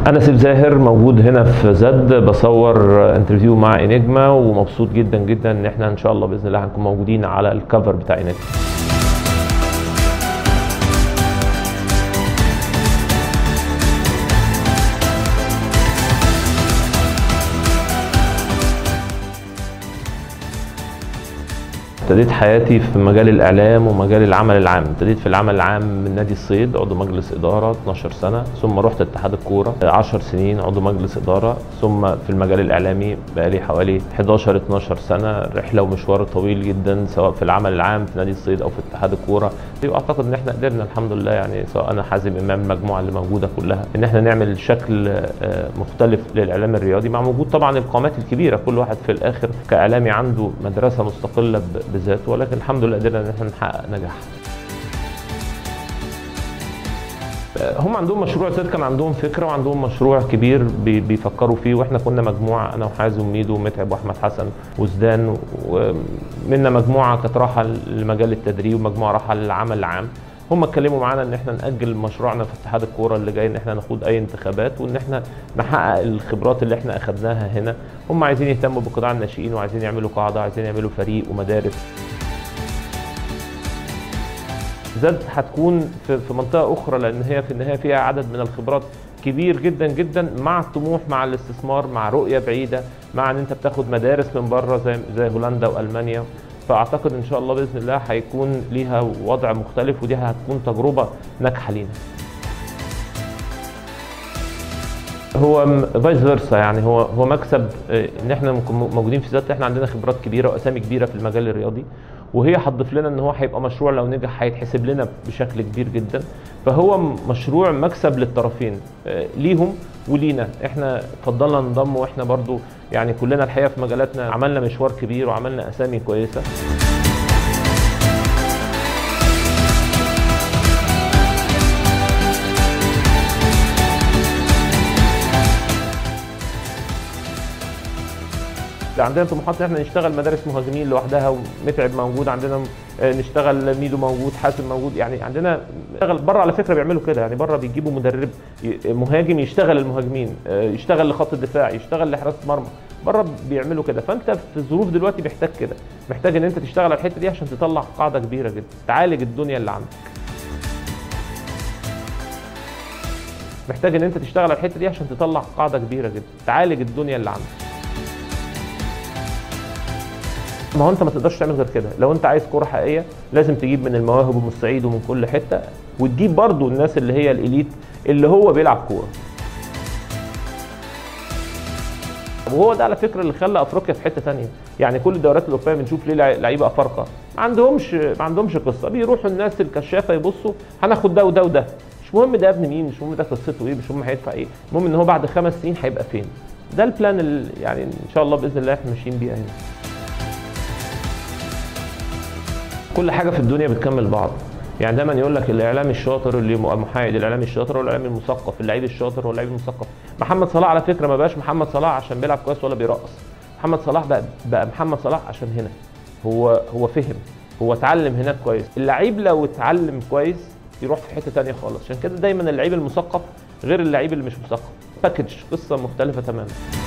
انا سيف زاهر موجود هنا في زد بصور انترفيو مع انجما ومبسوط جدا جدا ان احنا ان شاء الله باذن الله هنكون موجودين على الكفر بتاع انجما ابتديت حياتي في مجال الاعلام ومجال العمل العام ابتديت في العمل العام من نادي الصيد عضو مجلس اداره 12 سنه ثم رحت اتحاد الكوره 10 سنين عضو مجلس اداره ثم في المجال الاعلامي بقالي حوالي 11 12 سنه رحله ومشوار طويل جدا سواء في العمل العام في نادي الصيد او في اتحاد الكوره واعتقد ان احنا قدرنا الحمد لله يعني سواء انا حازم امام المجموعه اللي موجوده كلها ان احنا نعمل شكل مختلف للاعلام الرياضي مع وجود طبعا القامات الكبيره كل واحد في الاخر كاعلامي عنده مدرسه مستقله بذاته ولكن الحمد لله قدرنا ان احنا نحقق نجاح هم عندهم مشروع زاد كان عندهم فكره وعندهم مشروع كبير بيفكروا فيه واحنا كنا مجموعه انا وحازم ميدو ومتعب واحمد حسن وزدان ومنا مجموعه كانت رايحه لمجال التدريب ومجموعه رايحه للعمل العام هم اتكلموا معانا ان احنا ناجل مشروعنا في اتحاد الكوره اللي جاي ان احنا ناخد اي انتخابات وان احنا نحقق الخبرات اللي احنا اخذناها هنا هم عايزين يهتموا بقطاع الناشئين وعايزين يعملوا قاعده عايزين يعملوا فريق ومدارس زد هتكون في منطقه اخرى لان هي في النهايه فيها عدد من الخبرات كبير جدا جدا مع الطموح مع الاستثمار مع رؤيه بعيده مع ان انت بتاخد مدارس من بره زي زي هولندا والمانيا فاعتقد ان شاء الله باذن الله هيكون ليها وضع مختلف ودي هتكون تجربه ناجحه لينا هو فايس فيرسا يعني هو هو مكسب ان احنا موجودين في ذات احنا عندنا خبرات كبيره واسامي كبيره في المجال الرياضي وهي هتضيف لنا ان هو هيبقى مشروع لو نجح هيتحسب لنا بشكل كبير جدا فهو مشروع مكسب للطرفين ليهم ولينا احنا فضلنا ننضم واحنا برضو يعني كلنا الحقيقه في مجالاتنا عملنا مشوار كبير وعملنا اسامي كويسه عندنا طموحات ان احنا نشتغل مدارس مهاجمين لوحدها ومتعب موجود عندنا نشتغل ميدو موجود حاسم موجود يعني عندنا نشتغل بره على فكره بيعملوا كده يعني بره بيجيبوا مدرب مهاجم يشتغل المهاجمين يشتغل لخط الدفاع يشتغل لحراسه مرمى بره بيعملوا كده فانت في الظروف دلوقتي محتاج كده محتاج ان انت تشتغل على الحته دي عشان تطلع قاعده كبيره جدا تعالج الدنيا اللي عندك محتاج ان انت تشتغل على الحته دي عشان تطلع قاعده كبيره جدا تعالج الدنيا اللي عندك ما هو انت ما تقدرش تعمل غير كده لو انت عايز كوره حقيقيه لازم تجيب من المواهب ومن الصعيد ومن كل حته وتجيب برضو الناس اللي هي الاليت اللي هو بيلعب كوره وهو ده على فكره اللي خلى افريقيا في حته ثانيه يعني كل الدوريات الاوروبيه بنشوف ليه لعيبه افارقه ما عندهمش ما عندهمش قصه بيروحوا الناس الكشافه يبصوا هناخد ده وده وده مش مهم ده ابن مين مش مهم ده قصته ايه مش مهم هيدفع ايه المهم ان هو بعد خمس سنين هيبقى فين ده البلان اللي يعني ان شاء الله باذن الله احنا ماشيين بيها هنا كل حاجه في الدنيا بتكمل بعض يعني دايما يقول لك الاعلام الشاطر اللي المحايد الاعلام الشاطر هو الاعلام المثقف اللعيب الشاطر هو اللعيب المثقف محمد صلاح على فكره ما بقاش محمد صلاح عشان بيلعب كويس ولا بيرقص محمد صلاح بقى بقى محمد صلاح عشان هنا هو هو فهم هو اتعلم هناك كويس اللعيب لو اتعلم كويس يروح في حته ثانيه خالص عشان كده دايما اللعيب المثقف غير اللعيب اللي مش مثقف باكج قصه مختلفه تماما